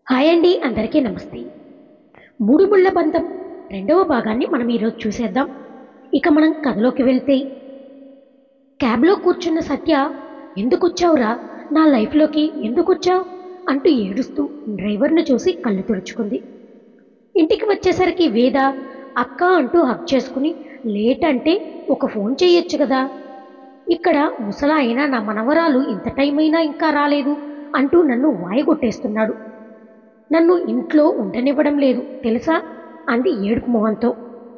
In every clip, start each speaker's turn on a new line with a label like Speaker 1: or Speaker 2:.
Speaker 1: hi అండి అందరికీ నమస్తే మూడు ముళ్ళ బంధం రెండవ భాగాన్ని మనం ఈరోజు చూసేద్దాం ఇక మనం కథలోకి వెళ్తే క్యాబ్లో కూర్చున్న సత్య ఎందుకు వచ్చావురా నా లైఫ్లోకి ఎందుకు వచ్చావు అంటూ ఏడుస్తూ డ్రైవర్ను చూసి కళ్ళు తుడుచుకుంది ఇంటికి వచ్చేసరికి వేద అక్క అంటూ హక్ చేసుకుని లేట్ అంటే ఒక ఫోన్ చేయొచ్చు కదా ఇక్కడ ముసలా అయినా నా మనవరాలు ఇంత టైం అయినా ఇంకా రాలేదు అంటూ నన్ను వాయగొట్టేస్తున్నాడు నన్ను ఇంట్లో ఉండనివ్వడం లేదు తెలుసా అంది ఏడుపు మొహంతో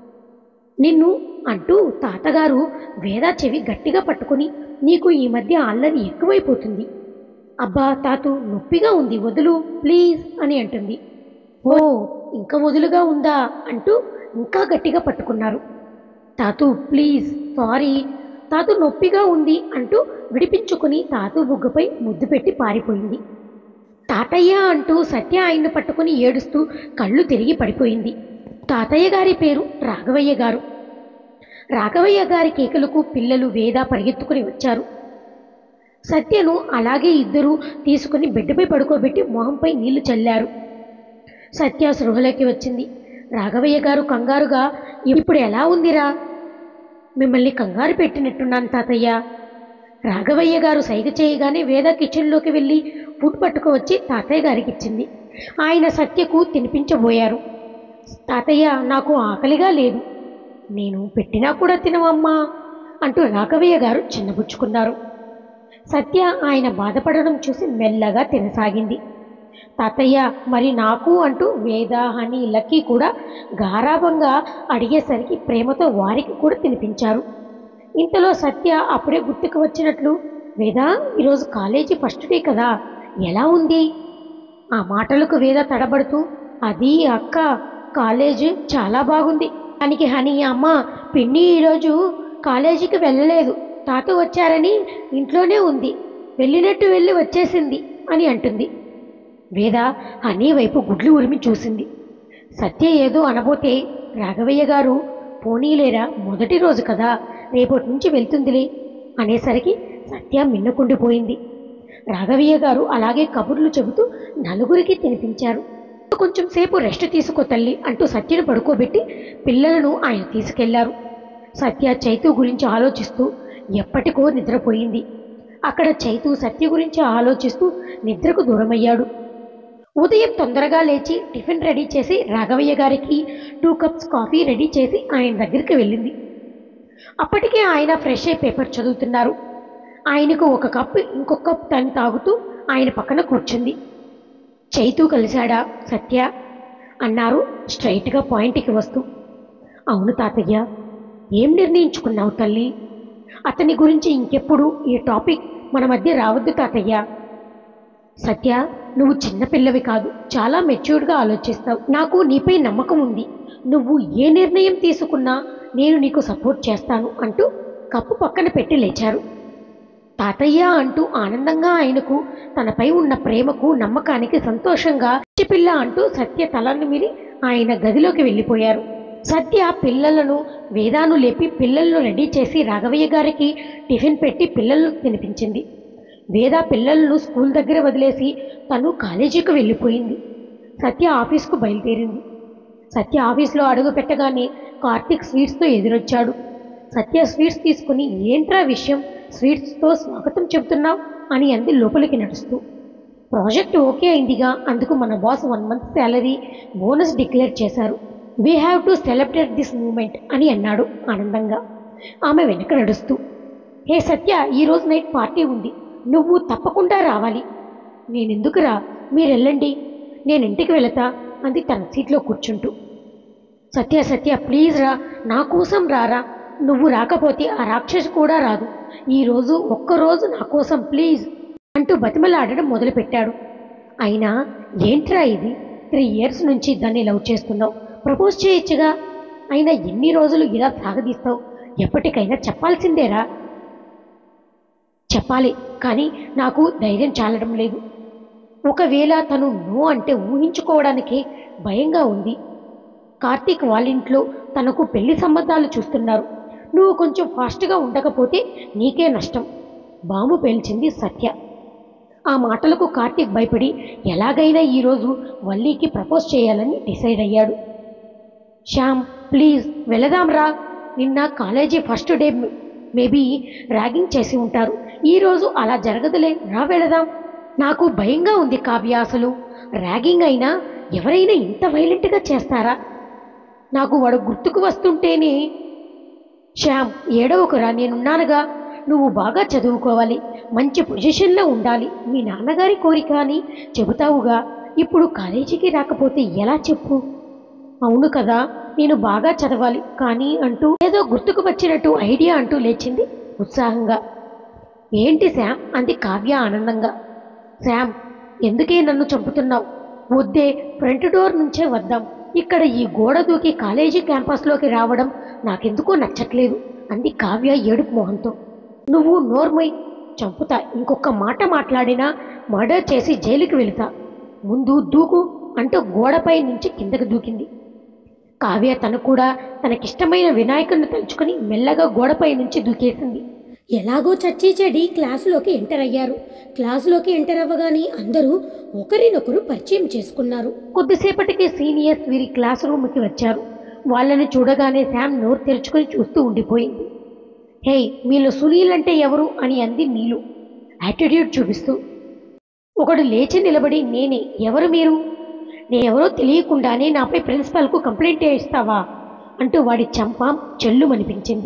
Speaker 1: నిన్ను అంటూ తాతగారు వేద చెవి గట్టిగా పట్టుకొని నీకు ఈ మధ్య అల్లరి ఎక్కువైపోతుంది అబ్బా తాతు నొప్పిగా ఉంది వదులు ప్లీజ్ అని అంటుంది ఓ ఇంకా వదులుగా ఉందా అంటూ ఇంకా గట్టిగా పట్టుకున్నారు తాతు ప్లీజ్ సారీ తాతు నొప్పిగా ఉంది అంటూ విడిపించుకుని తాతు బుగ్గపై ముద్దు పెట్టి పారిపోయింది తాతయ్య అంటూ సత్య ఆయన్ను పట్టుకుని ఏడుస్తూ కళ్ళు తిరిగి పడిపోయింది తాతయ్య గారి పేరు రాఘవయ్య గారు రాఘవయ్య గారి కేకలకు పిల్లలు వేద పరిగెత్తుకుని వచ్చారు సత్యను అలాగే ఇద్దరు తీసుకుని బెడ్డుపై పడుకోబెట్టి మొహంపై నీళ్లు చల్లారు సత్య సృహలోకి వచ్చింది రాఘవయ్య గారు కంగారుగా ఇప్పుడు ఎలా ఉందిరా మిమ్మల్ని కంగారు పెట్టినట్టున్నాను తాతయ్య రాఘవయ్య గారు సైగ చేయగానే వేద కిచెన్లోకి వెళ్ళి ఫుడ్ పట్టుకువచ్చి తాతయ్య గారికి ఇచ్చింది ఆయన సత్యకు తినిపించబోయారు తాతయ్య నాకు ఆకలిగా లేదు నేను పెట్టినా కూడా తినవమ్మా అంటూ రాఘవయ్య గారు చిన్నబుచ్చుకున్నారు సత్య ఆయన బాధపడడం చూసి మెల్లగా తినసాగింది తాతయ్య మరి నాకు అంటూ వేద హని లక్కీ కూడా గారాభంగా అడిగేసరికి ప్రేమతో వారికి కూడా తినిపించారు ఇంతలో సత్య అప్పుడే గుర్తుకు వచ్చినట్లు వేద ఈరోజు కాలేజీ ఫస్ట్ డే కదా ఎలా ఉంది ఆ మాటలకు వేద తడబడుతూ అది అక్క కాలేజ్ చాలా బాగుంది దానికి హని అమ్మ పిన్ని ఈరోజు కాలేజీకి వెళ్ళలేదు తాత వచ్చారని ఇంట్లోనే ఉంది వెళ్ళినట్టు వెళ్ళి వచ్చేసింది అని అంటుంది వేద హనీ వైపు గుడ్లు ఉరిమి చూసింది సత్య ఏదో అనబోతే రాఘవయ్య గారు పోనీలేరా మొదటి రోజు కదా రేపటి నుంచి వెళ్తుందిలే అనేసరికి సత్య మిన్నకుండిపోయింది రాఘవయ్య గారు అలాగే కబుర్లు చెబుతూ నలుగురికి తినిపించారు కొంచెం సేపు రెస్ట్ తీసుకో తల్లి అంటూ సత్యను పడుకోబెట్టి పిల్లలను ఆయన తీసుకెళ్లారు సత్య చైతు గురించి ఆలోచిస్తూ ఎప్పటికో నిద్రపోయింది అక్కడ చైతు సత్య గురించి ఆలోచిస్తూ నిద్రకు దూరమయ్యాడు ఉదయం తొందరగా లేచి టిఫిన్ రెడీ చేసి రాఘవయ్య గారికి టూ కప్స్ కాఫీ రెడీ చేసి ఆయన దగ్గరికి వెళ్ళింది అప్పటికే ఆయన ఫ్రెష్ అయి పేపర్ చదువుతున్నారు ఆయనకు ఒక కప్ ఇంకొక కప్ తను తాగుతూ ఆయన పక్కన కూర్చుంది చైతూ కలిశాడా సత్య అన్నారు స్ట్రైట్గా పాయింట్కి వస్తూ అవును తాతయ్య ఏం నిర్ణయించుకున్నావు తల్లి అతని గురించి ఇంకెప్పుడు ఈ టాపిక్ మన మధ్య రావద్దు తాతయ్య సత్య నువ్వు చిన్నపిల్లవి కాదు చాలా మెచ్యూర్డ్గా ఆలోచిస్తావు నాకు నీపై నమ్మకం ఉంది నువ్వు ఏ నిర్ణయం తీసుకున్నా నేను నీకు సపోర్ట్ చేస్తాను అంటూ కప్పు పక్కన పెట్టి లేచారు తాతయ్య అంటూ ఆనందంగా ఆయనకు తనపై ఉన్న ప్రేమకు నమ్మకానికి సంతోషంగా పిల్ల అంటూ సత్య తలను మీరి ఆయన గదిలోకి వెళ్ళిపోయారు సత్య పిల్లలను వేదాను లేపి పిల్లలను రెడీ చేసి రాఘవయ్య గారికి టిఫిన్ పెట్టి పిల్లలను తినిపించింది వేద పిల్లలను స్కూల్ దగ్గర వదిలేసి తను కాలేజీకి వెళ్ళిపోయింది సత్య ఆఫీస్కు బయలుదేరింది సత్య ఆఫీస్లో అడుగు పెట్టగానే కార్తీక్ స్వీట్స్తో ఎదురొచ్చాడు సత్య స్వీట్స్ తీసుకుని ఏంట్రా విషయం స్వీట్స్తో స్వాగతం చెబుతున్నావు అని అంది లోపలికి నడుస్తూ ప్రాజెక్ట్ ఓకే అయిందిగా అందుకు మన boss one month salary bonus declare చేశారు we have to celebrate this moment అని అన్నాడు ఆనందంగా ఆమె వెనక నడుస్తూ హే సత్య ఈరోజు నైట్ పార్టీ ఉంది నువ్వు తప్పకుండా రావాలి నేనెందుకురా మీరు వెళ్ళండి నేను ఇంటికి వెళతా అంది తన సీట్లో కూర్చుంటూ సత్య సత్య ప్లీజ్ రా నా కోసం రారా నువ్వు రాకపోతే ఆ రాక్షసు కూడా రాదు ఈరోజు ఒక్కరోజు నా కోసం ప్లీజ్ అంటూ బతిమలాడడం మొదలుపెట్టాడు అయినా ఏంట్రా ఇది త్రీ ఇయర్స్ నుంచి దాన్ని లవ్ చేస్తున్నావు ప్రపోజ్ చేయొచ్చుగా అయినా ఎన్ని రోజులు ఇలా సాగదీస్తావు ఎప్పటికైనా చెప్పాల్సిందేరా చెప్పాలి కానీ నాకు ధైర్యం చాలడం లేదు ఒకవేళ తను నో అంటే ఊహించుకోవడానికి భయంగా ఉంది కార్తీక్ వాళ్ళింట్లో తనకు పెళ్లి సంబంధాలు చూస్తున్నారు నువ్వు కొంచెం ఫాస్ట్గా ఉండకపోతే నీకే నష్టం బాంబు పేల్చింది సత్య ఆ మాటలకు కార్తీక్ భయపడి ఎలాగైనా ఈరోజు వల్లీకి ప్రపోజ్ చేయాలని డిసైడ్ అయ్యాడు శ్యామ్ ప్లీజ్ వెళదాం రా నిన్న college first day maybe ragging చేసి ఉంటారు ఈరోజు అలా జరగదులే రా వెళదాం నాకు భయంగా ఉంది కావ్య అసలు ర్యాగింగ్ అయినా ఎవరైనా ఇంత వైలెంట్గా చేస్తారా నాకు వాడు గుర్తుకు వస్తుంటేనే శ్యామ్ ఏడవకురా నేనున్నానుగా నువ్వు బాగా చదువుకోవాలి మంచి పొజిషన్లో ఉండాలి మీ నాన్నగారి కోరిక అని చెబుతావుగా ఇప్పుడు కాలేజీకి రాకపోతే ఎలా చెప్పు అవును కదా నేను బాగా చదవాలి కానీ అంటూ ఏదో గుర్తుకు వచ్చినట్టు ఐడియా అంటూ లేచింది ఉత్సాహంగా ఏంటి శామ్ అంది కావ్య ఆనందంగా శామ్ ఎందుకే నన్ను చంపుతున్నావు వద్దే ఫ్రంట్ డోర్ నుంచే వద్దాం ఇక్కడ ఈ గోడ దూకి కాలేజీ క్యాంపస్లోకి రావడం నాకెందుకో నచ్చట్లేదు అంది కావ్య ఏడుపు మొహంతో నువ్వు నోర్మై చంపుతా ఇంకొక మాట మాట్లాడినా మర్డర్ చేసి జైలుకి వెళుతా ముందు దూకు అంటూ గోడపై నుంచి కిందకి దూకింది కావ్య తను కూడా తనకిష్టమైన వినాయకుడిని తలుచుకుని మెల్లగా గోడపై నుంచి దూకేసింది
Speaker 2: ఎలాగో చచ్చి చెడి క్లాసులోకి ఎంటర్ అయ్యారు క్లాసులోకి ఎంటర్ అవ్వగానే అందరూ ఒకరినొకరు పరిచయం చేసుకున్నారు
Speaker 1: కొద్దిసేపటికి సీనియర్స్ వీరి క్లాస్ రూమ్కి వచ్చారు వాళ్ళని చూడగానే శామ్ నోరు తెరుచుకొని చూస్తూ ఉండిపోయింది హే మీలో సునీల్ అంటే ఎవరు అని అంది నీలు యాటిట్యూడ్ చూపిస్తూ ఒకడు లేచి నిలబడి నేనే ఎవరు మీరు నేనెవరో తెలియకుండానే నాపై ప్రిన్సిపల్కు కంప్లైంట్ చేయిస్తావా అంటూ వాడి చంప చెల్లుమనిపించింది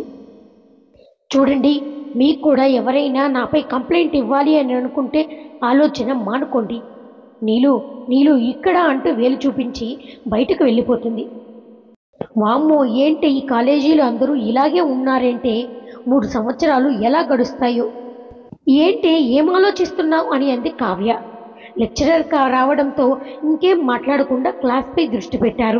Speaker 1: చూడండి మీకు కూడా ఎవరైనా నాపై కంప్లైంట్ ఇవ్వాలి అని అనుకుంటే ఆలోచన మానుకోండి నీలు నీలు ఇక్కడ అంటూ వేలు చూపించి బయటకు వెళ్ళిపోతుంది వామ్మో ఏంటి ఈ కాలేజీలో అందరూ ఇలాగే ఉన్నారంటే మూడు సంవత్సరాలు ఎలా గడుస్తాయో ఏంటి ఏం ఆలోచిస్తున్నావు అని అంది కావ్య లెక్చరర్ కా- రావడంతో ఇంకేం మాట్లాడకుండా క్లాస్పై దృష్టి పెట్టారు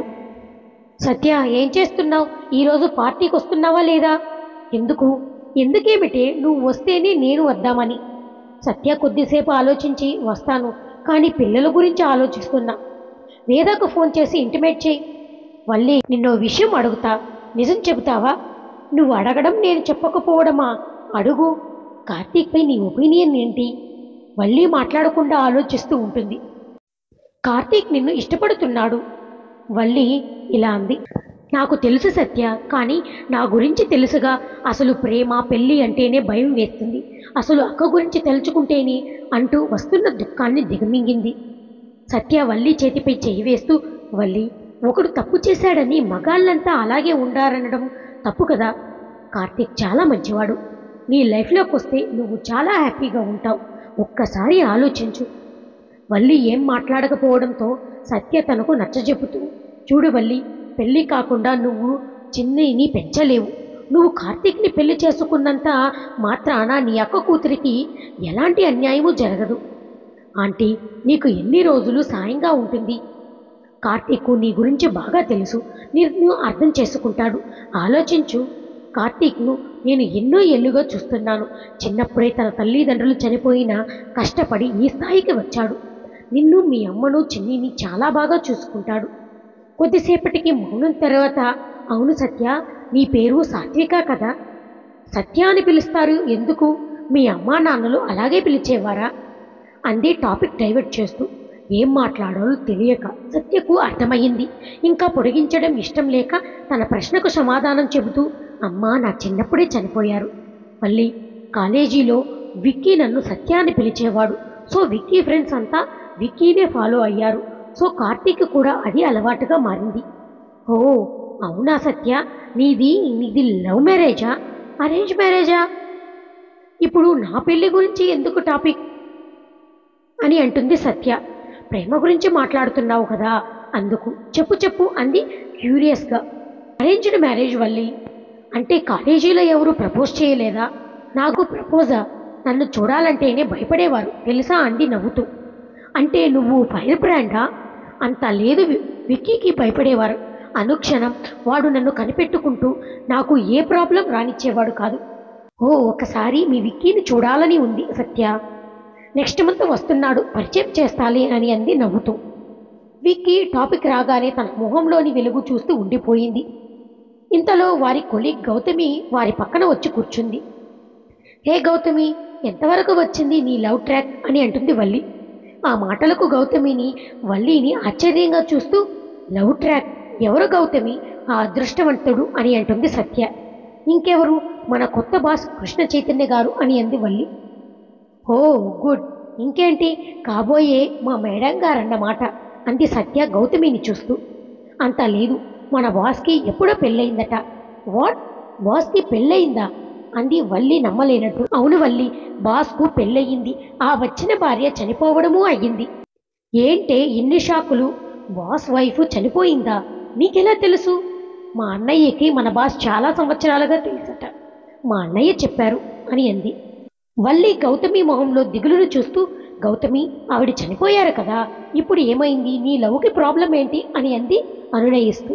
Speaker 1: సత్య ఏం చేస్తున్నావు ఈరోజు పార్టీకి వస్తున్నావా లేదా ఎందుకు ఎందుకేమిటే నువ్వు వస్తేనే నేను వద్దామని సత్య కొద్దిసేపు ఆలోచించి వస్తాను కానీ పిల్లల గురించి ఆలోచిస్తున్నా వేదాకు ఫోన్ చేసి ఇంటిమేట్ చేయి మళ్ళీ నిన్నో విషయం అడుగుతా నిజం చెబుతావా నువ్వు అడగడం నేను చెప్పకపోవడమా అడుగు కార్తీక్పై నీ ఒపీనియన్ ఏంటి మళ్ళీ మాట్లాడకుండా ఆలోచిస్తూ ఉంటుంది కార్తీక్ నిన్ను ఇష్టపడుతున్నాడు వల్లి ఇలా అంది నాకు తెలుసు సత్య కానీ నా గురించి తెలుసుగా అసలు ప్రేమ పెళ్ళి అంటేనే భయం వేస్తుంది అసలు అక్క గురించి తలుచుకుంటేనే అంటూ వస్తున్న దుఃఖాన్ని దిగమింగింది సత్య వల్లి చేతిపై చేయి వేస్తూ వల్లి ఒకడు తప్పు చేశాడని మగాళ్ళంతా అలాగే ఉండారనడం తప్పు కదా కార్తీక్ చాలా మంచివాడు నీ లైఫ్లోకి వస్తే నువ్వు చాలా హ్యాపీగా ఉంటావు ఒక్కసారి ఆలోచించు వల్లి ఏం మాట్లాడకపోవడంతో సత్య తనకు నచ్చజెప్పుతూ చూడు వల్లి పెళ్ళి కాకుండా నువ్వు చిన్నిని పెంచలేవు నువ్వు కార్తీక్ని పెళ్లి చేసుకున్నంత మాత్రాన నీ అక్క కూతురికి ఎలాంటి అన్యాయము జరగదు ఆంటీ నీకు ఎన్ని రోజులు సాయంగా ఉంటుంది కార్తీక్ నీ గురించి బాగా తెలుసు నిన్ను అర్థం చేసుకుంటాడు ఆలోచించు కార్తీక్ను నేను ఎన్నో ఏళ్ళుగా చూస్తున్నాను చిన్నప్పుడే తన తల్లిదండ్రులు చనిపోయినా కష్టపడి ఈ స్థాయికి వచ్చాడు నిన్ను మీ అమ్మను చిన్నిని చాలా బాగా చూసుకుంటాడు కొద్దిసేపటికి మౌనం తర్వాత అవును సత్య నీ పేరు సాత్విక కదా సత్య అని పిలుస్తారు ఎందుకు మీ అమ్మా నాన్నలు అలాగే పిలిచేవారా అంది టాపిక్ డైవర్ట్ చేస్తూ ఏం మాట్లాడాలో తెలియక సత్యకు అర్థమయ్యింది ఇంకా పొడిగించడం ఇష్టం లేక తన ప్రశ్నకు సమాధానం చెబుతూ అమ్మా నా చిన్నప్పుడే చనిపోయారు మళ్ళీ కాలేజీలో విక్కీ నన్ను సత్య అని పిలిచేవాడు సో విక్కీ ఫ్రెండ్స్ అంతా విక్కీనే ఫాలో అయ్యారు సో కార్తీక్ కూడా అది అలవాటుగా మారింది ఓ అవునా సత్య నీది నీది లవ్ మ్యారేజా అరేంజ్ మ్యారేజా ఇప్పుడు నా పెళ్లి గురించి ఎందుకు టాపిక్ అని అంటుంది సత్య ప్రేమ గురించి మాట్లాడుతున్నావు కదా అందుకు చెప్పు చెప్పు అంది క్యూరియస్గా అరేంజ్డ్ మ్యారేజ్ వల్లి అంటే కాలేజీలో ఎవరు ప్రపోజ్ చేయలేదా నాకు ప్రపోజా నన్ను చూడాలంటేనే భయపడేవారు తెలుసా అంది నవ్వుతూ అంటే నువ్వు ఫైర్ బ్రాండా అంత లేదు వి- విక్కీకి భయపడేవారు అనుక్షణం వాడు నన్ను కనిపెట్టుకుంటూ నాకు ఏ ప్రాబ్లం రానిచ్చేవాడు కాదు ఓ ఒకసారి మీ విక్కీని చూడాలని ఉంది సత్య నెక్స్ట్ మంత్ వస్తున్నాడు పరిచయం చేస్తాలి అని అంది నవ్వుతూ విక్కీ టాపిక్ రాగానే తన మొహంలోని వెలుగు చూస్తూ ఉండిపోయింది ఇంతలో వారి కొలీగ్ గౌతమి వారి పక్కన వచ్చి కూర్చుంది హే గౌతమి ఎంతవరకు వచ్చింది నీ లవ్ ట్రాక్ అని అంటుంది వల్లి ఆ మాటలకు గౌతమిని వల్లిని ఆశ్చర్యంగా చూస్తూ లవ్ ట్రాక్ ఎవరు గౌతమి ఆ అదృష్టవంతుడు అని అంటుంది సత్య ఇంకెవరు మన కొత్త బాస్ కృష్ణ చైతన్య గారు అని అంది వల్లి ఓ గుడ్ ఇంకేంటి కాబోయే మా మేడం గారన్నమాట అంది సత్య గౌతమిని చూస్తూ అంత లేదు మన బాస్కి ఎప్పుడో పెళ్ళయిందట వాట్ బాస్కి పెళ్ళయిందా అంది వల్లి నమ్మలేనట్టు అవును వల్లి బాస్కు పెళ్ళయింది ఆ వచ్చిన భార్య చనిపోవడమూ అయ్యింది ఏంటే ఇన్ని షాకులు బాస్ వైఫ్ చనిపోయిందా నీకెలా తెలుసు మా అన్నయ్యకి మన బాస్ చాలా సంవత్సరాలుగా తెలుసట మా అన్నయ్య చెప్పారు అని అంది వల్లి గౌతమి మొహంలో దిగులును చూస్తూ గౌతమి ఆవిడ చనిపోయారు కదా ఇప్పుడు ఏమైంది నీ లవ్కి ప్రాబ్లం ఏంటి అని అంది అనునయిస్తూ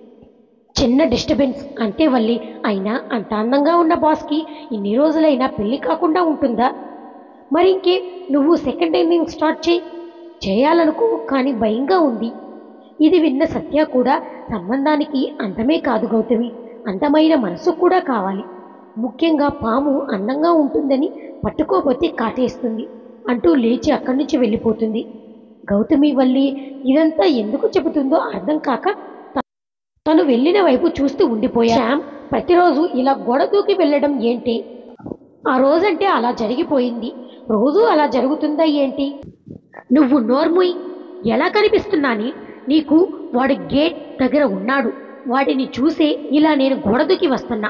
Speaker 1: చిన్న డిస్టర్బెన్స్ అంతే వల్లి అయినా అంత అందంగా ఉన్న బాస్కి ఇన్ని రోజులైనా పెళ్లి కాకుండా ఉంటుందా మరి ఇంకే నువ్వు సెకండ్ ఇన్నింగ్ స్టార్ట్ చేయి చేయాలనుకో కానీ భయంగా ఉంది ఇది విన్న సత్య కూడా సంబంధానికి అందమే కాదు గౌతమి అందమైన మనసు కూడా కావాలి ముఖ్యంగా పాము అందంగా ఉంటుందని పట్టుకోపోతే కాటేస్తుంది అంటూ లేచి అక్కడి నుంచి వెళ్ళిపోతుంది గౌతమి వల్లి ఇదంతా ఎందుకు చెబుతుందో అర్థం కాక త- తను వెళ్ళిన వైపు చూస్తూ ఉండిపోయా శ్యామ్ ప్రతిరోజు ఇలా గోడ దూకి వెళ్ళడం ఏంటి ఆ రోజంటే అలా జరిగిపోయింది రోజు అలా జరుగుతుందా ఏంటి నువ్వు నోర్ముయ్ ఎలా కనిపిస్తున్నాని నీకు వాడు గేట్ దగ్గర ఉన్నాడు వాడిని చూసే ఇలా నేను గోడ దూకి వస్తున్నా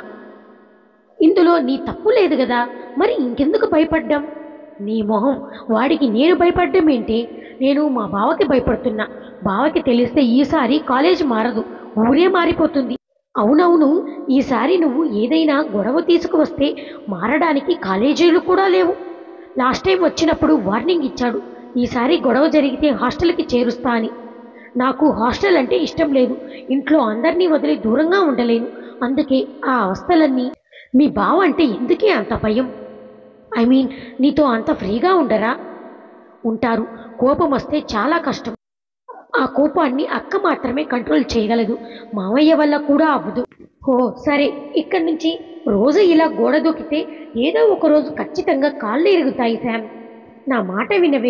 Speaker 1: ఇందులో నీ తప్పు లేదు కదా మరి ఇంకెందుకు భయపడ్డం నీ మొహం వాడికి నేను భయపడ్డం ఏంటి నేను మా బావకి భయపడుతున్నా బావకి తెలిస్తే ఈసారి కాలేజ్ మారదు ఊరే మారిపోతుంది అవునవును ఈసారి నువ్వు ఏదైనా గొడవ తీసుకువస్తే మారడానికి కాలేజీలు కూడా లేవు లాస్ట్ టైం వచ్చినప్పుడు వార్నింగ్ ఇచ్చాడు ఈసారి గొడవ జరిగితే హాస్టల్కి చేరుస్తా అని నాకు హాస్టల్ అంటే ఇష్టం లేదు ఇంట్లో అందరినీ వదిలి దూరంగా ఉండలేను అందుకే ఆ అవస్థలన్నీ మీ బావ అంటే ఎందుకే అంత భయం ఐ మీన్ నీతో అంత ఫ్రీగా ఉండరా ఉంటారు కోపం వస్తే చాలా కష్టం ఆ కోపాన్ని అక్క మాత్రమే కంట్రోల్ చేయగలదు మామయ్య వల్ల కూడా అవ్వదు ఓ సరే ఇక్కడి నుంచి రోజు ఇలా గోడ దూకితే ఏదో ఒక రోజు ఖచ్చితంగా కాళ్ళు ఇరుగుతాయి శామ్ నా మాట వినవే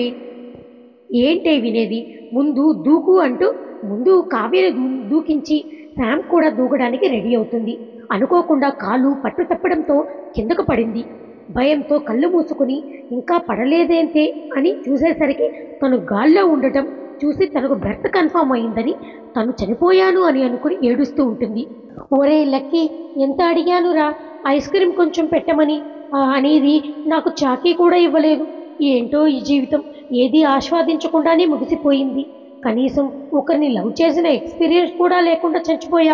Speaker 1: ఏంటే వినేది ముందు దూకు అంటూ ముందు కావ్యని దూ దూకించి శామ్ కూడా దూకడానికి రెడీ అవుతుంది అనుకోకుండా కాలు పట్టు తప్పడంతో కిందకు పడింది భయంతో కళ్ళు మూసుకుని ఇంకా పడలేదేంటే అని చూసేసరికి తను గాల్లో ఉండటం చూసి తనకు బెర్త్ కన్ఫామ్ అయిందని తను చనిపోయాను అని అనుకుని ఏడుస్తూ ఉంటుంది ఒరే లక్కీ ఎంత అడిగానురా ఐస్ క్రీమ్ కొంచెం పెట్టమని ఆ అనేది నాకు చాకీ కూడా ఇవ్వలేదు ఏంటో ఈ జీవితం ఏది ఆస్వాదించకుండానే ముగిసిపోయింది కనీసం ఒకరిని లవ్ చేసిన ఎక్స్పీరియన్స్ కూడా లేకుండా చచ్చిపోయా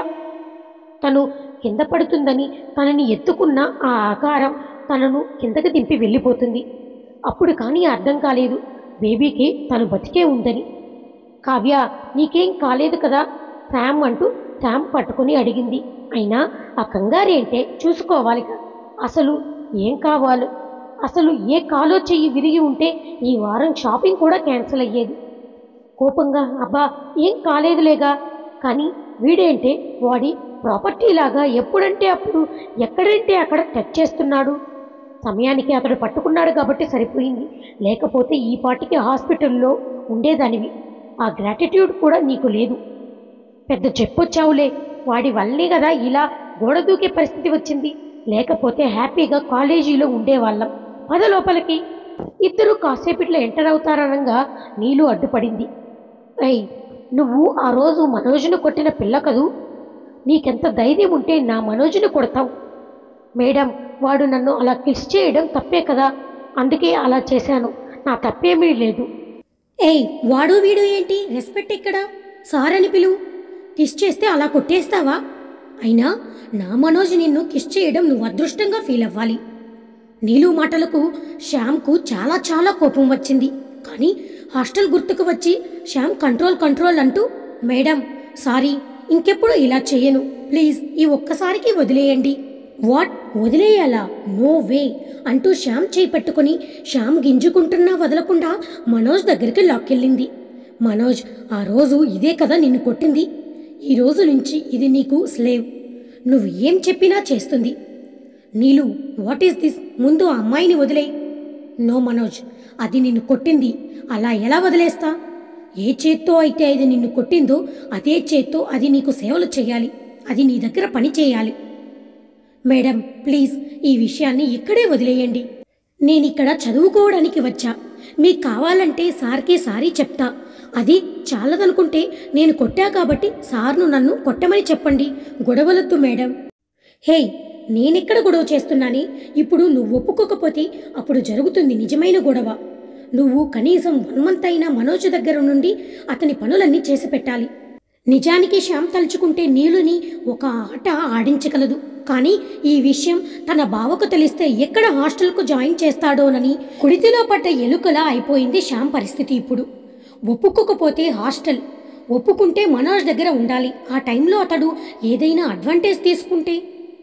Speaker 1: తను కింద పడుతుందని తనని ఎత్తుకున్న ఆ ఆకారం తనను కిందకి దింపి వెళ్ళిపోతుంది అప్పుడు కానీ అర్థం కాలేదు బేబీకి తను బతికే ఉందని కావ్య నీకేం కాలేదు కదా శామ్ అంటూ శామ్ పట్టుకొని అడిగింది అయినా ఆ కంగారేంటే చూసుకోవాలిగా అసలు ఏం కావాలో అసలు ఏ కాలో చెయ్యి విరిగి ఉంటే ఈ వారం షాపింగ్ కూడా క్యాన్సిల్ అయ్యేది కోపంగా అబ్బా ఏం కాలేదులేగా కానీ వీడేంటే వాడి ప్రాపర్టీ లాగా ఎప్పుడంటే అప్పుడు ఎక్కడంటే అక్కడ టచ్ చేస్తున్నాడు సమయానికి అతడు పట్టుకున్నాడు కాబట్టి సరిపోయింది లేకపోతే ఈ పాటికి హాస్పిటల్లో ఉండేదానివి ఆ గ్రాటిట్యూడ్ కూడా నీకు లేదు పెద్ద చెప్పొచ్చావులే వాడి వల్లే కదా ఇలా గోడ దూకే పరిస్థితి వచ్చింది లేకపోతే హ్యాపీగా కాలేజీలో ఉండేవాళ్ళం పద లోపలికి ఇద్దరు కాసేపట్లో ఎంటర్ అవుతారనగా నీళ్ళు అడ్డుపడింది అయ్ నువ్వు ఆ రోజు మనోజ్ను కొట్టిన పిల్ల కదూ నీకెంత ధైర్యం ఉంటే నా మనోజ్ను కొడతావు మేడం వాడు నన్ను అలా కిస్ చేయడం తప్పే కదా అందుకే అలా చేశాను నా తప్పేమీ లేదు
Speaker 2: ఏయ్ వాడు వీడు ఏంటి రెస్పెక్ట్ ఎక్కడా సార్ అని పిలువు కిస్ చేస్తే అలా కొట్టేస్తావా అయినా నా మనోజ్ నిన్ను కిస్ చేయడం నువ్వు అదృష్టంగా ఫీల్ అవ్వాలి నీలు మాటలకు శ్యామ్కు చాలా చాలా కోపం వచ్చింది కానీ హాస్టల్ గుర్తుకు వచ్చి శ్యామ్ కంట్రోల్ కంట్రోల్ అంటూ మేడం సారీ ఇంకెప్పుడు ఇలా చేయను ప్లీజ్ ఈ ఒక్కసారికి వదిలేయండి వాట్ వదిలేయాలా నో వే అంటూ శ్యామ్ చేయి పట్టుకుని శ్యామ్ గింజుకుంటున్నా వదలకుండా మనోజ్ దగ్గరికి లాక్కెళ్ళింది మనోజ్ ఆ రోజు ఇదే కదా నిన్ను కొట్టింది ఈ రోజు నుంచి ఇది నీకు స్లేవ్ నువ్వు ఏం చెప్పినా చేస్తుంది నీలు వాట్ ఈస్ దిస్ ముందు ఆ అమ్మాయిని వదిలేయి నో మనోజ్ అది నిన్ను కొట్టింది అలా ఎలా వదిలేస్తా ఏ చేత్తో అయితే అది నిన్ను కొట్టిందో అదే చేత్తో అది నీకు సేవలు చేయాలి అది నీ దగ్గర పని చేయాలి మేడం ప్లీజ్ ఈ విషయాన్ని ఇక్కడే వదిలేయండి నేనిక్కడ చదువుకోవడానికి వచ్చా మీకు కావాలంటే సార్కి సారీ చెప్తా అది చాలదనుకుంటే నేను కొట్టా కాబట్టి సార్ను నన్ను కొట్టమని చెప్పండి గొడవలొద్దు మేడం హే నేనెక్కడ గొడవ చేస్తున్నాని ఇప్పుడు నువ్వు ఒప్పుకోకపోతే అప్పుడు జరుగుతుంది నిజమైన గొడవ నువ్వు కనీసం వన్ మంత్ అయినా మనోజ్ దగ్గర నుండి అతని పనులన్నీ చేసి పెట్టాలి నిజానికి శ్యామ్ తలుచుకుంటే నీలుని ఒక ఆట ఆడించగలదు కానీ ఈ విషయం తన బావకు తెలిస్తే ఎక్కడ హాస్టల్కు జాయిన్ చేస్తాడోనని కుడితిలో పడ్డ ఎలుకలా అయిపోయింది శ్యామ్ పరిస్థితి ఇప్పుడు ఒప్పుకోకపోతే హాస్టల్ ఒప్పుకుంటే మనోజ్ దగ్గర ఉండాలి ఆ టైంలో అతడు ఏదైనా అడ్వాంటేజ్ తీసుకుంటే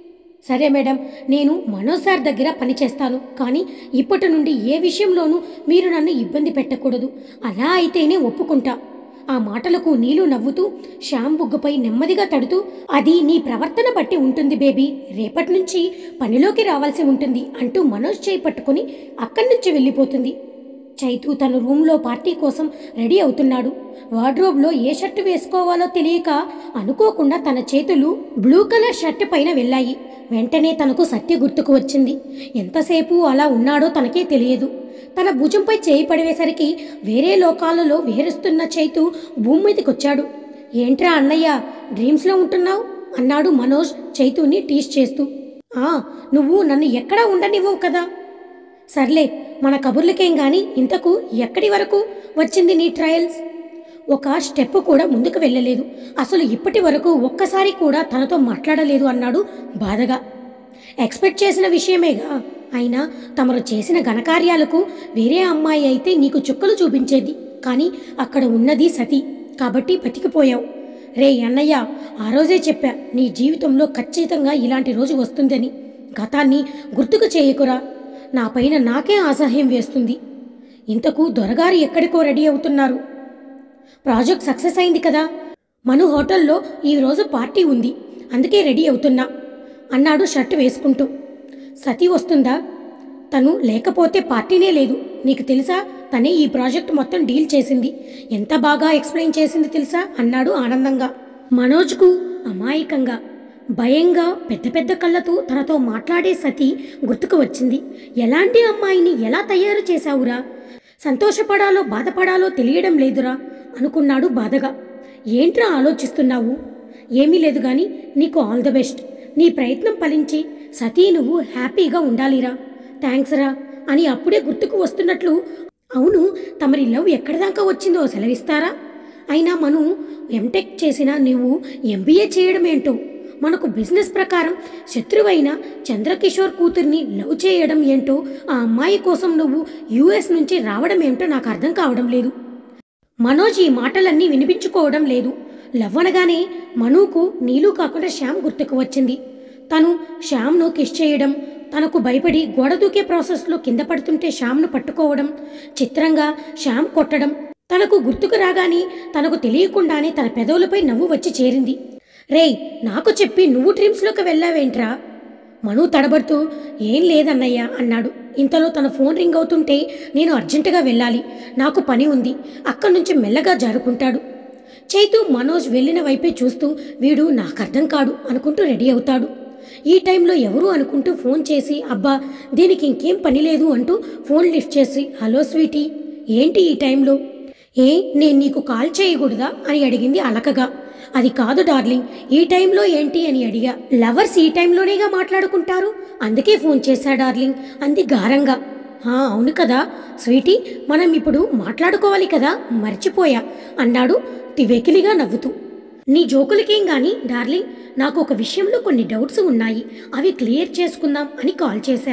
Speaker 2: సరే మేడం నేను మనోజ్ సార్ దగ్గర పనిచేస్తాను కానీ ఇప్పటి నుండి ఏ విషయంలోనూ మీరు నన్ను ఇబ్బంది పెట్టకూడదు అలా అయితేనే ఒప్పుకుంటా ఆ మాటలకు నీలు నవ్వుతూ శ్యామ్ బుగ్గపై నెమ్మదిగా తడుతూ అది నీ ప్రవర్తన బట్టి ఉంటుంది బేబీ రేపటి నుంచి పనిలోకి రావాల్సి ఉంటుంది అంటూ మనోజ్ చేయి పట్టుకుని అక్కడి నుంచి వెళ్ళిపోతుంది చైతు తన రూమ్లో పార్టీ కోసం రెడీ అవుతున్నాడు వార్డ్రోబ్లో ఏ షర్టు వేసుకోవాలో తెలియక అనుకోకుండా తన చేతులు బ్లూ కలర్ షర్ట్ పైన వెళ్ళాయి వెంటనే తనకు సత్య గుర్తుకు వచ్చింది ఎంతసేపు అలా ఉన్నాడో తనకే తెలియదు తన భుజంపై చేయి పడివేసరికి వేరే లోకాలలో విహరిస్తున్న చైతు భూమి మీదకొచ్చాడు ఏంట్రా అన్నయ్య డ్రీమ్స్లో ఉంటున్నావు అన్నాడు మనోజ్ చైతుని టీస్ చేస్తూ ఆ నువ్వు నన్ను ఎక్కడా ఉండనివ్వవు కదా సర్లే మన కబుర్లకేం గాని ఇంతకు ఎక్కడి వరకు వచ్చింది నీ ట్రయల్స్ ఒక స్టెప్ కూడా ముందుకు వెళ్ళలేదు అసలు ఇప్పటి వరకు ఒక్కసారి కూడా తనతో మాట్లాడలేదు అన్నాడు బాధగా ఎక్స్పెక్ట్ చేసిన విషయమేగా అయినా తమరు చేసిన ఘనకార్యాలకు వేరే అమ్మాయి అయితే నీకు చుక్కలు చూపించేది కానీ అక్కడ ఉన్నది సతి కాబట్టి బతికిపోయావు రే అన్నయ్య ఆ రోజే చెప్పా నీ జీవితంలో ఖచ్చితంగా ఇలాంటి రోజు వస్తుందని గతాన్ని గుర్తుకు చేయకురా నా పైన నాకే అసహ్యం వేస్తుంది ఇంతకు దొరగారు ఎక్కడికో రెడీ అవుతున్నారు ప్రాజెక్ట్ సక్సెస్ అయింది కదా మను హోటల్లో ఈరోజు పార్టీ ఉంది అందుకే రెడీ అవుతున్నా అన్నాడు షర్ట్ వేసుకుంటూ సతీ వస్తుందా తను లేకపోతే పార్టీనే లేదు నీకు తెలుసా తనే ఈ ప్రాజెక్ట్ మొత్తం డీల్ చేసింది ఎంత బాగా ఎక్స్ప్లెయిన్ చేసింది తెలుసా అన్నాడు ఆనందంగా మనోజ్కు అమాయకంగా భయంగా పెద్ద పెద్ద కళ్ళతో తనతో మాట్లాడే సతి గుర్తుకు వచ్చింది ఎలాంటి అమ్మాయిని ఎలా తయారు చేశావురా సంతోషపడాలో బాధపడాలో తెలియడం లేదురా అనుకున్నాడు బాధగా ఏంట్రా ఆలోచిస్తున్నావు ఏమీ లేదు గాని నీకు ఆల్ ద బెస్ట్ నీ ప్రయత్నం ఫలించి సతీ నువ్వు హ్యాపీగా ఉండాలిరా థ్యాంక్స్ రా అని అప్పుడే గుర్తుకు వస్తున్నట్లు అవును తమరి లవ్ ఎక్కడి దాకా వచ్చిందో సెలవిస్తారా అయినా మనం ఎంటెక్ చేసిన నువ్వు ఎంబీఏ చేయడం ఏంటో మనకు బిజినెస్ ప్రకారం శత్రువైన చంద్రకిషోర్ కూతుర్ని లవ్ చేయడం ఏంటో ఆ అమ్మాయి కోసం నువ్వు యుఎస్ నుంచి రావడం ఏంటో నాకు అర్థం కావడం లేదు మనోజ్ ఈ మాటలన్నీ వినిపించుకోవడం లేదు లవ్ అనగానే మనుకు నీలు కాకుండా శ్యామ్ గుర్తుకు వచ్చింది తను శ్యామ్ను కిస్ చేయడం తనకు భయపడి గోడ దూకే ప్రాసెస్లో కింద పడుతుంటే శ్యామ్ను పట్టుకోవడం చిత్రంగా శ్యామ్ కొట్టడం తనకు గుర్తుకు రాగానే తనకు తెలియకుండానే తన పెదవులపై నవ్వు వచ్చి చేరింది రేయ్ నాకు చెప్పి నువ్వు డ్రీమ్స్లోకి వెళ్ళావేంట్రా మను తడబడుతూ ఏం లేదన్నయ్య అన్నాడు ఇంతలో తన ఫోన్ రింగ్ అవుతుంటే నేను అర్జెంటుగా వెళ్ళాలి నాకు పని ఉంది అక్కడి నుంచి మెల్లగా జారుకుంటాడు చైతు మనోజ్ వెళ్ళిన వైపే చూస్తూ వీడు నాకు అర్థం కాడు అనుకుంటూ రెడీ అవుతాడు ఈ టైంలో ఎవరు అనుకుంటూ ఫోన్ చేసి అబ్బా దీనికి ఇంకేం పని లేదు అంటూ ఫోన్ లిఫ్ట్ చేసి హలో స్వీటీ ఏంటి ఈ టైంలో ఏ నేను నీకు కాల్ చేయకూడదా అని అడిగింది అలకగా అది కాదు డార్లింగ్ ఈ టైంలో ఏంటి అని అడిగా లవర్స్ ఈ టైంలోనేగా మాట్లాడుకుంటారు అందుకే ఫోన్ చేశా డార్లింగ్ అంది గారంగా "హా, అవును కదా స్వీటీ మనం ఇప్పుడు మాట్లాడుకోవాలి కదా మర్చిపోయా అన్నాడు వెకిలిగా నవ్వుతూ నీ జోకులకేం గాని డార్లింగ్ నాకు ఒక విషయంలో కొన్ని డౌట్స్ ఉన్నాయి అవి క్లియర్ చేసుకుందాం అని కాల్ చేశా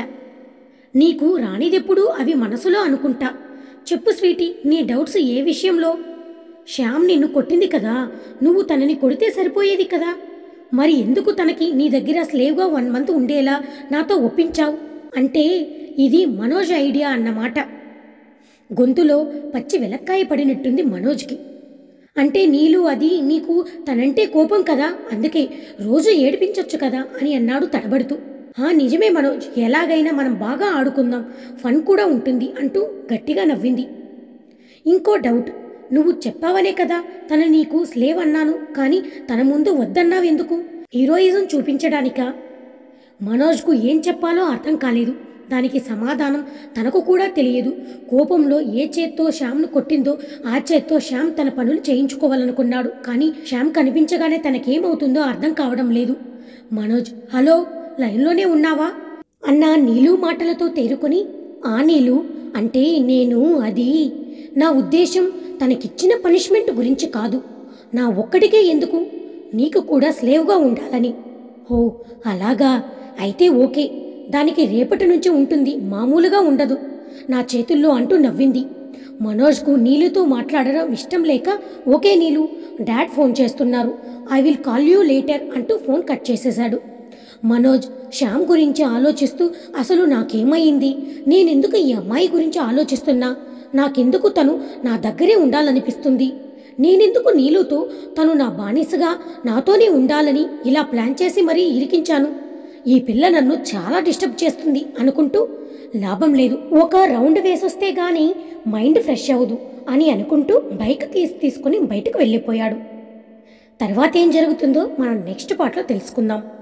Speaker 2: నీకు రానిదెప్పుడు అవి మనసులో అనుకుంటా చెప్పు స్వీటీ నీ డౌట్స్ ఏ విషయంలో శ్యామ్ నిన్ను కొట్టింది కదా నువ్వు తనని కొడితే సరిపోయేది కదా మరి ఎందుకు తనకి నీ దగ్గర స్లేవ్గా వన్ మంత్ ఉండేలా నాతో ఒప్పించావు అంటే ఇది మనోజ్ ఐడియా అన్నమాట గొంతులో పచ్చి వెలక్కాయ పడినట్టుంది మనోజ్కి అంటే నీలు అది నీకు తనంటే కోపం కదా అందుకే రోజు ఏడిపించొచ్చు కదా అని అన్నాడు తడబడుతూ "హా, నిజమే మనోజ్ ఎలాగైనా మనం బాగా ఆడుకుందాం ఫన్ కూడా ఉంటుంది అంటూ గట్టిగా నవ్వింది ఇంకో డౌట్ నువ్వు చెప్పావనే కదా తన నీకు స్లేవ్ అన్నాను కానీ తన ముందు వద్దన్నావెందుకు హీరోయిజం చూపించడానికా మనోజ్కు ఏం చెప్పాలో అర్థం కాలేదు దానికి సమాధానం తనకు కూడా తెలియదు కోపంలో ఏ చేత్తో శ్యామ్ను కొట్టిందో ఆ చేత్తో శ్యామ్ తన పనులు చేయించుకోవాలనుకున్నాడు కానీ శ్యామ్ కనిపించగానే తనకేమవుతుందో అర్థం కావడం లేదు మనోజ్ హలో లైన్లోనే ఉన్నావా అన్న నీలు మాటలతో తేరుకొని ఆ నీలు అంటే నేను అది నా ఉద్దేశం తనకిచ్చిన పనిష్మెంట్ గురించి కాదు నా ఒక్కడికే ఎందుకు నీకు కూడా స్లేవ్గా ఉండాలని ఓ అలాగా అయితే ఓకే దానికి రేపటి నుంచి ఉంటుంది మామూలుగా ఉండదు నా చేతుల్లో అంటూ నవ్వింది మనోజ్కు నీలుతో మాట్లాడడం ఇష్టం లేక ఓకే నీలు డాడ్ ఫోన్ చేస్తున్నారు I will call you later అంటూ ఫోన్ కట్ చేసేశాడు మనోజ్ శ్యామ్ గురించి ఆలోచిస్తూ అసలు నాకేమైంది నేనెందుకు ఈ అమ్మాయి గురించి ఆలోచిస్తున్నా నాకెందుకు తను నా దగ్గరే ఉండాలనిపిస్తుంది నేనెందుకు నీలుతో తను నా బానిసగా నాతోనే ఉండాలని ఇలా ప్లాన్ చేసి మరీ ఇరికించాను ఈ పిల్ల నన్ను చాలా డిస్టర్బ్ చేస్తుంది అనుకుంటూ లాభం లేదు ఒక రౌండ్ వేసొస్తే గాని మైండ్ ఫ్రెష్ అవ్వదు అని అనుకుంటూ బైక్ కీస్ తీసుకుని బయటకు వెళ్ళిపోయాడు తర్వాత ఏం జరుగుతుందో మనం నెక్స్ట్ పార్ట్లో తెలుసుకుందాం